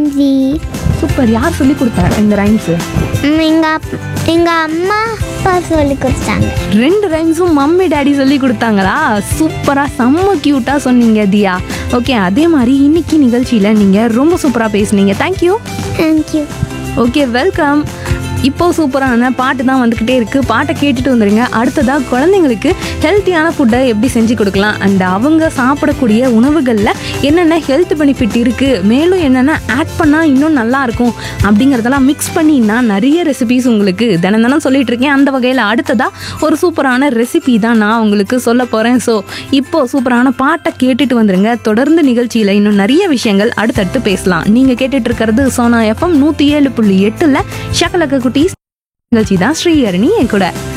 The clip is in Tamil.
ரைம்ஸி சூப்பர் யார் சொல்லி கொடுத்தாங்க இந்த ரைம்ஸு எங்கள் அப் எங்கள் அம்மா அப்பா சொல்லி கொடுத்தாங்க ரெண்டு ரைம்ஸும் மம்மி டாடி சொல்லி கொடுத்தாங்களா சூப்பராக செம்ம க்யூட்டாக சொன்னீங்க தியா ஓகே அதே மாதிரி இன்னைக்கு நிகழ்ச்சியில் நீங்கள் ரொம்ப சூப்பராக பேசுனீங்க தேங்க்யூ தேங்க்யூ ஓகே வெல்கம் இப்போ சூப்பரான பாட்டு தான் வந்துக்கிட்டே இருக்குது பாட்டை கேட்டுட்டு வந்துடுங்க அடுத்ததாக குழந்தைங்களுக்கு ஹெல்த்தியான ஃபுட்டை எப்படி செஞ்சு கொடுக்கலாம் அண்ட் அவங்க சாப்பிடக்கூடிய உணவுகளில் என்னென்ன ஹெல்த் பெனிஃபிட் இருக்குது மேலும் என்னென்ன ஆட் பண்ணால் இன்னும் நல்லா இருக்கும் அப்படிங்கிறதெல்லாம் மிக்ஸ் பண்ணி நான் நிறைய ரெசிபிஸ் உங்களுக்கு தினம் தினம் சொல்லிட்டு இருக்கேன் அந்த வகையில் அடுத்ததாக ஒரு சூப்பரான ரெசிபி தான் நான் உங்களுக்கு சொல்ல போகிறேன் ஸோ இப்போ சூப்பரான பாட்டை கேட்டுட்டு வந்துருங்க தொடர்ந்து நிகழ்ச்சியில் இன்னும் நிறைய விஷயங்கள் அடுத்தடுத்து பேசலாம் நீங்கள் கேட்டுட்டு இருக்கிறது சோனா எஃப்எம் நூற்றி ஏழு புள்ளி எட்டில் ஷக்கலக்க குட்டீஸ் நிகழ்ச்சி தான் ஸ்ரீஹரணி என் கூட